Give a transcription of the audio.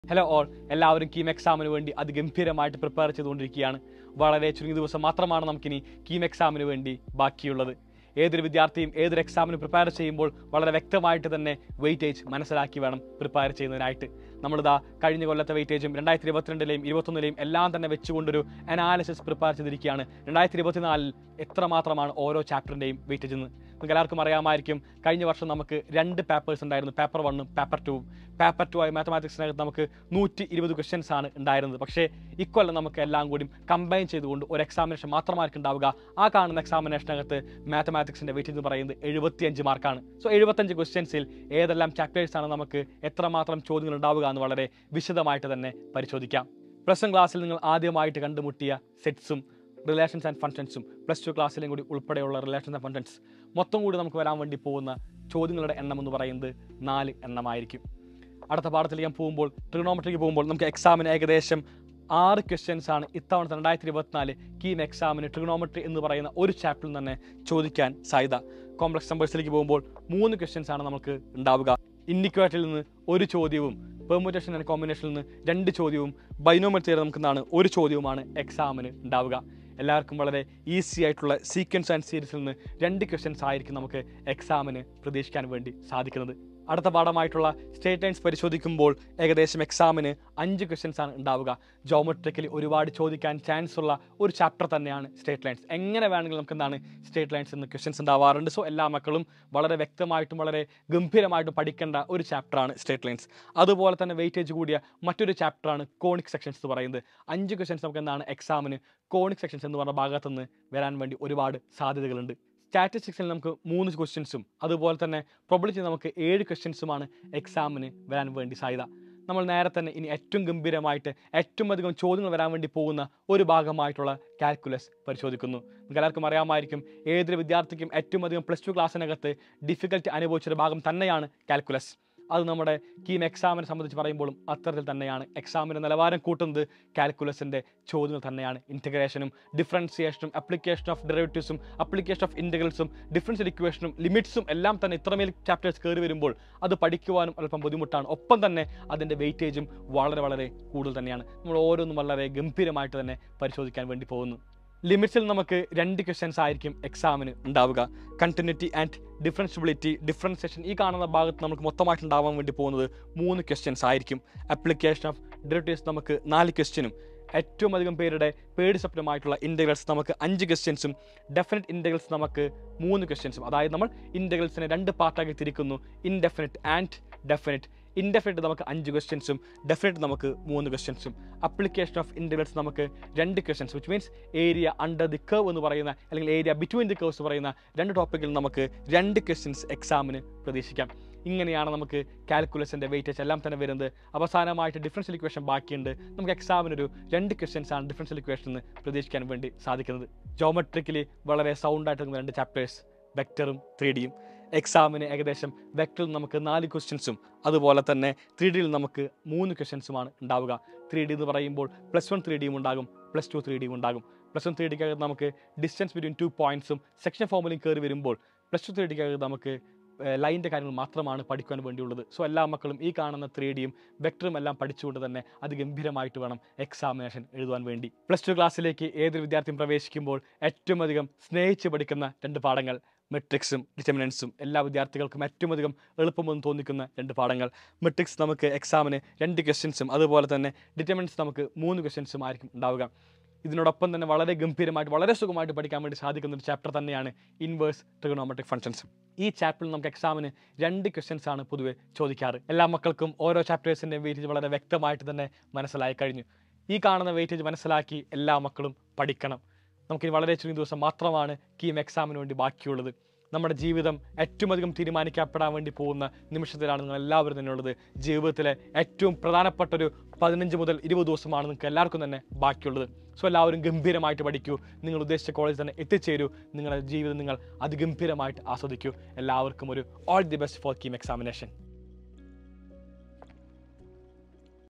hello all എല്ലാവരും കീം എക്സാമിന് വേണ്ടി അതിഗംഭീരമായിട്ട് പ്രിപ്പയർ ചെയ്തുകൊണ്ടിരിക്കുകയാണ് വളരെ ചുരുങ്ങിയ ദിവസം മാത്രമാണ് നമുക്കിനി കീം എക്സാമിന് വേണ്ടി ബാക്കിയുള്ളത് ഏതൊരു വിദ്യാർത്ഥിയും ഏതൊരു എക്സാമിന് പ്രിപ്പയർ ചെയ്യുമ്പോൾ വളരെ വ്യക്തമായിട്ട് തന്നെ വെയിറ്റേജ് മനസ്സിലാക്കി വേണം പ്രിപ്പയർ ചെയ്യുന്നതിനായിട്ട് നമ്മളിതാ കഴിഞ്ഞ കൊല്ലത്തെ വെയിറ്റേജും രണ്ടായിരത്തി ഇരുപത്തിരണ്ടിലെയും ഇരുപത്തൊന്നിലെയും എല്ലാം തന്നെ വെച്ചുകൊണ്ടൊരു അനാലിസിസ് പ്രിപ്പയർ ചെയ്തിരിക്കുകയാണ് രണ്ടായിരത്തി ഇരുപത്തിനാലിൽ എത്രമാത്രമാണ് ഓരോ ചാപ്റ്ററിൻ്റെയും വെയിറ്റേജ് എന്ന് നിങ്ങൾക്ക് എല്ലാവർക്കും അറിയാമായിരിക്കും കഴിഞ്ഞ വർഷം നമുക്ക് രണ്ട് പേപ്പേഴ്സ് ഉണ്ടായിരുന്നു പേപ്പർ വണ്ണും പേപ്പർ ടൂവും പേപ്പർ ടു ആയി മാത്തമാറ്റിക്സിനകത്ത് നമുക്ക് നൂറ്റി ഇരുപത് ക്വസ്റ്റ്യൻസ് ആണ് ഉണ്ടായിരുന്നത് പക്ഷേ ഇക്കൊല്ലം നമുക്ക് എല്ലാം കൂടി കമ്പൈൻ ചെയ്തുകൊണ്ട് ഒരു എക്സാമിനേഷൻ മാത്രമായിരിക്കും ഉണ്ടാവുക ആ കാണുന്ന എക്സാമിനേഷനകത്ത് മാത്തമാറ്റിക്സിൻ്റെ വെയിറ്റ് എന്ന് പറയുന്നത് എഴുപത്തിയഞ്ച് മാർക്കാണ് സോ എഴുപത്തഞ്ച് ക്വസ്റ്റ്യൻസിൽ ഏതെല്ലാം ചാപ്റ്റേഴ്സ് ആണ് നമുക്ക് എത്രമാത്രം ചോദ്യങ്ങൾ ഉണ്ടാവുക എന്ന് വളരെ വിശദമായിട്ട് തന്നെ പരിശോധിക്കാം പ്ലസ് വൺ ക്ലാസ്സിൽ നിങ്ങൾ ആദ്യമായിട്ട് കണ്ടുമുട്ടിയ സെറ്റ്സും റിലേഷൻസ് ആൻഡ് ഫങ്ഷൻസും പ്ലസ് ടു ക്ലാസ്സിലും കൂടി ഉൾപ്പെടെയുള്ള റിലേഷൻസ് ആൻഡ് ഫങ്ഷൻസ് മൊത്തം കൂടി നമുക്ക് വരാൻ വേണ്ടി പോകുന്ന ചോദ്യങ്ങളുടെ എണ്ണം എന്ന് പറയുന്നത് നാല് എണ്ണമായിരിക്കും അടുത്ത പാഠത്തിൽ ഞാൻ പോകുമ്പോൾ ട്രിഗണോമെട്രിക്ക് പോകുമ്പോൾ നമുക്ക് എക്സാമിന് ഏകദേശം ആറ് ക്വസ്റ്റ്യൻസ് ആണ് ഇത്തവണത്തെ രണ്ടായിരത്തി ഇരുപത്തിനാല് കീം എക്സാമിന് ട്രിഗണോമെട്രി എന്ന് പറയുന്ന ഒരു ചാപ്റ്ററിൽ തന്നെ ചോദിക്കാൻ സാധ്യത കോംപ്ലക്സ് നമ്പേഴ്സിലേക്ക് പോകുമ്പോൾ മൂന്ന് ക്വസ്റ്റ്യൻസ് ആണ് നമുക്ക് ഉണ്ടാവുക ഇൻഡിക്വേറ്ററിൽ നിന്ന് ഒരു ചോദ്യവും പെർമുറ്റേഷൻ ആൻഡ് കോമ്പിനേഷനിൽ നിന്ന് രണ്ട് ചോദ്യവും ബൈനോമെട്രി നമുക്ക് എന്താണ് ഒരു ചോദ്യവുമാണ് എക്സാമിന് ഉണ്ടാവുക എല്ലാവർക്കും വളരെ ഈസി ആയിട്ടുള്ള സീക്വൻസ് ആൻഡ് സീരീസിൽ നിന്ന് രണ്ട് ക്വസ്റ്റ്യൻസ് ആയിരിക്കും നമുക്ക് എക്സാമിന് പ്രതീക്ഷിക്കാൻ വേണ്ടി സാധിക്കുന്നത് അടുത്ത പാഠമായിട്ടുള്ള സ്റ്റേറ്റ് ലൈൻസ് പരിശോധിക്കുമ്പോൾ ഏകദേശം എക്സാമിന് അഞ്ച് ക്വസ്റ്റ്യൻസ് ആണ് ഉണ്ടാവുക ജോമെട്രിക്കലി ഒരുപാട് ചോദിക്കാൻ ചാൻസ് ഉള്ള ഒരു ചാപ്റ്റർ തന്നെയാണ് സ്റ്റേറ്റ് ലൈൻസ് എങ്ങനെ വേണമെങ്കിലും നമുക്ക് എന്താണ് സ്റ്റേറ്റ് ലൈൻസ് എന്ന് ക്വസ്റ്റ്യൻസ് ഉണ്ടാവാറുണ്ട് സോ എല്ലാ മക്കളും വളരെ വ്യക്തമായിട്ടും വളരെ ഗംഭീരമായിട്ടും പഠിക്കേണ്ട ഒരു ചാപ്റ്ററാണ് സ്റ്റേറ്റ് ലൈൻസ് അതുപോലെ തന്നെ വെയിറ്റേജ് കൂടിയ മറ്റൊരു ചാപ്റ്ററാണ് കോണിക് സെക്ഷൻസ് എന്ന് പറയുന്നത് അഞ്ച് ക്വസ്റ്റ്യൻസ് നമുക്ക് എന്താണ് എക്സാമിന് കോണിക് സെക്ഷൻസ് എന്ന് പറഞ്ഞ ഭാഗത്തുനിന്ന് വരാൻ വേണ്ടി ഒരുപാട് സാധ്യതകളുണ്ട് സ്റ്റാറ്റിസ്റ്റിക്സിൽ നമുക്ക് മൂന്ന് ക്വസ്റ്റ്യൻസും അതുപോലെ തന്നെ പ്രൊബിലിറ്റി നമുക്ക് ഏഴ് ക്വസ്റ്റ്യൻസുമാണ് എക്സാമിന് വരാൻ വേണ്ടി സാധ്യത നമ്മൾ നേരെ തന്നെ ഇനി ഏറ്റവും ഗംഭീരമായിട്ട് ഏറ്റവും അധികം ചോദ്യങ്ങൾ വരാൻ വേണ്ടി പോകുന്ന ഒരു ഭാഗമായിട്ടുള്ള കാൽക്കുലസ് പരിശോധിക്കുന്നു നിങ്ങൾക്ക് എല്ലാവർക്കും അറിയാമായിരിക്കും ഏതൊരു വിദ്യാർത്ഥിക്കും ഏറ്റവും അധികം പ്ലസ് ടു ക്ലാസ്സിനകത്ത് ഡിഫിക്കൽറ്റി അനുഭവിച്ചൊരു ഭാഗം തന്നെയാണ് കാൽക്കുലസ് അത് നമ്മുടെ കീം എക്സാമിനെ സംബന്ധിച്ച് പറയുമ്പോഴും അത്തരത്തിൽ തന്നെയാണ് എക്സാമിൻ്റെ നിലവാരം കൂട്ടുന്നത് കാൽക്കുലസിൻ്റെ ചോദ്യങ്ങൾ തന്നെയാണ് ഇൻറ്റഗ്രേഷനും ഡിഫറൻസിയേഷനും അപ്ലിക്കേഷൻ ഓഫ് ഡെറിവേറ്റീവ്സും അപ്ലിക്കേഷൻ ഓഫ് ഇൻറ്റഗ്രൽസും ഡിഫറൻഷ്യൽ ഇക്വേഷനും ലിമിറ്റ്സും എല്ലാം തന്നെ ഇത്രമേൽ ചാപ്റ്റേഴ്സ് കയറി വരുമ്പോൾ അത് പഠിക്കുവാനും അല്പം ബുദ്ധിമുട്ടാണ് ഒപ്പം തന്നെ അതിൻ്റെ വെയിറ്റേജും വളരെ വളരെ കൂടുതൽ തന്നെയാണ് നമ്മൾ ഓരോന്നും വളരെ ഗംഭീരമായിട്ട് തന്നെ പരിശോധിക്കാൻ വേണ്ടി പോകുന്നു ലിമിറ്റ്സിൽ നമുക്ക് രണ്ട് ക്വസ്റ്റ്യൻസ് ആയിരിക്കും എക്സാമിന് ഉണ്ടാവുക കണ്ടിന്യൂറ്റി ആൻഡ് ഡിഫറൻഷ്യബിലിറ്റി ഡിഫറൻസിയേഷൻ ഈ കാണുന്ന ഭാഗത്ത് നമുക്ക് മൊത്തമായിട്ട് ഉണ്ടാവാൻ വേണ്ടി പോകുന്നത് മൂന്ന് ക്വസ്റ്റ്യൻസ് ആയിരിക്കും അപ്ലിക്കേഷൻ ഓഫ് ഡെറിവേറ്റീവ്സ് നമുക്ക് നാല് ക്വസ്റ്റ്യനും ഏറ്റവും അധികം പേരുടെ പേടി സ്വപ്നമായിട്ടുള്ള ഇൻറ്റഗ്രൽസ് നമുക്ക് അഞ്ച് ക്വസ്റ്റ്യൻസും ഡെഫിനറ്റ് ഇൻറ്റഗ്രൽസ് നമുക്ക് മൂന്ന് ക്വസ്റ്റ്യൻസും അതായത് നമ്മൾ ഇൻറ്റഗ്രൽസിനെ രണ്ട് പാർട്ടാക്കി തിരിക്കുന്നു ഇൻഡെഫിനറ്റ് ആൻഡ് ഡെഫിനറ്റ് ഇൻഡെഫിനറ്റ് നമുക്ക് അഞ്ച് ക്വസ്റ്റ്യൻസും ഡെഫിനറ്റ് നമുക്ക് മൂന്ന് ക്വസ്റ്റ്യൻസും അപ്ലിക്കേഷൻ ഓഫ് ഇൻറ്റഗ്രൽസ് നമുക്ക് രണ്ട് questions which means area under the curve എന്ന് പറയുന്ന അല്ലെങ്കിൽ ഏരിയ ബിറ്റ്വീൻ ദി കർവ്സ് പറയുന്ന രണ്ട് ടോപ്പിക്കിൽ നമുക്ക് രണ്ട് ക്വസ്റ്റ്യൻസ് എക്സാമിന് പ്രതീക്ഷിക്കാം ഇങ്ങനെയാണ് നമുക്ക് കാൽക്കുലസിൻ്റെ വെയിറ്റേജ് എല്ലാം തന്നെ വരുന്നത് അവസാനമായിട്ട് ഡിഫറൻഷ്യൽ ഇക്വേഷൻ ബാക്കിയുണ്ട് നമുക്ക് എക്സാമിനൊരു രണ്ട് ക്വസ്റ്റ്യൻസ് ആണ് ഡിഫറൻഷ്യൽ ഇക്വേഷൻ എന്ന് പ്രതീക്ഷിക്കാൻ വേണ്ടി സാധിക്കുന്നത് ജോമെട്രിക്കലി വളരെ സൗണ്ടായിട്ട് നിൽക്കുന്ന രണ്ട് ചാപ്റ്റേഴ്സ് വെക്ടറും ത്രീ ഡിയും എക്സാമിന് ഏകദേശം വെക്ടറിൽ നമുക്ക് നാല് ക്വസ്റ്റ്യൻസും അതുപോലെ തന്നെ ത്രീ ഡിയിൽ നമുക്ക് മൂന്ന് ക്വസ്റ്റ്യൻസുമാണ് ഉണ്ടാവുക ത്രീ ഡി എന്ന് പറയുമ്പോൾ പ്ലസ് വൺ ത്രീ ഡിയും ഉണ്ടാകും പ്ലസ് ടു ത്രീ ഡിയും ഉണ്ടാകും പ്ലസ് വൺ ത്രീ ഡിക്കകത്ത് നമുക്ക് ഡിസ്റ്റൻസ് ബിറ്റ്വീൻ ടു പോയിന്റ്സും സെക്ഷൻ ഫോമിലും കയറി വരുമ്പോൾ പ്ലസ് ടു ത്രീ ഡിക്കകത്ത് നമുക്ക് ലൈൻ്റെ കാര്യങ്ങൾ മാത്രമാണ് പഠിക്കുവാൻ വേണ്ടിയുള്ളത് സോ എല്ലാ മക്കളും ഈ കാണുന്ന ത്രീ ഡിയും വെക്ടറും എല്ലാം പഠിച്ചുകൊണ്ട് തന്നെ അത് ഗംഭീരമായിട്ട് വേണം എക്സാമിനേഷൻ എഴുതുവാൻ വേണ്ടി പ്ലസ് ടു ക്ലാസ്സിലേക്ക് ഏതൊരു വിദ്യാർത്ഥിയും പ്രവേശിക്കുമ്പോൾ ഏറ്റവും അധികം സ്നേഹിച്ച് പഠിക്കുന്ന രണ്ട് പാഠങ്ങൾ മെട്രിക്സും ഡിറ്റർമിനൻസും എല്ലാ വിദ്യാർത്ഥികൾക്കും ഏറ്റവും അധികം എളുപ്പമെന്ന് തോന്നിക്കുന്ന രണ്ട് പാഠങ്ങൾ മെട്രിക്സ് നമുക്ക് എക്സാമിന് രണ്ട് ക്വസ്റ്റ്യൻസും അതുപോലെ തന്നെ ഡിറ്റർമിനൻസ് നമുക്ക് മൂന്ന് ക്വസ്റ്റ്യൻസും ആയിരിക്കും ഉണ്ടാവുക ഇതിനോടൊപ്പം തന്നെ വളരെ ഗംഭീരമായിട്ട് വളരെ സുഖമായിട്ട് പഠിക്കാൻ വേണ്ടി സാധിക്കുന്ന ഒരു ചാപ്റ്റർ തന്നെയാണ് ഇൻവേഴ്സ് ട്രിഗണോമെട്രിക് ഫങ്ഷൻസ് ഈ ചാപ്റ്ററിൽ നമുക്ക് എക്സാമിന് രണ്ട് ക്വസ്റ്റ്യൻസ് ആണ് പൊതുവെ ചോദിക്കാറ് എല്ലാ മക്കൾക്കും ഓരോ ചാപ്റ്റേഴ്സിൻ്റെ വെയിറ്റേജ് വളരെ വ്യക്തമായിട്ട് തന്നെ മനസ്സിലായി കഴിഞ്ഞു ഈ കാണുന്ന വെയിറ്റേജ് മനസ്സിലാക്കി എല്ലാ മക്കളും പഠിക്കണം നമുക്കിനി വളരെ ചുരുങ്ങിയ ദിവസം മാത്രമാണ് കീം എക്സാമിന് വേണ്ടി ബാക്കിയുള്ളത് നമ്മുടെ ജീവിതം ഏറ്റവും അധികം തീരുമാനിക്കപ്പെടാൻ വേണ്ടി പോകുന്ന നിമിഷത്തിലാണ് നിങ്ങൾ എല്ലാവരും തന്നെ ഉള്ളത് ജീവിതത്തിലെ ഏറ്റവും പ്രധാനപ്പെട്ട ഒരു പതിനഞ്ച് മുതൽ ഇരുപത് ദിവസമാണ് നിങ്ങൾക്ക് എല്ലാവർക്കും തന്നെ ബാക്കിയുള്ളത് സോ എല്ലാവരും ഗംഭീരമായിട്ട് പഠിക്കൂ നിങ്ങൾ ഉദ്ദേശിച്ച കോളേജിൽ തന്നെ എത്തിച്ചേരൂ നിങ്ങളുടെ ജീവിതം നിങ്ങൾ അതിഗംഭീരമായിട്ട് ആസ്വദിക്കൂ എല്ലാവർക്കും ഒരു all the best for KEAM examination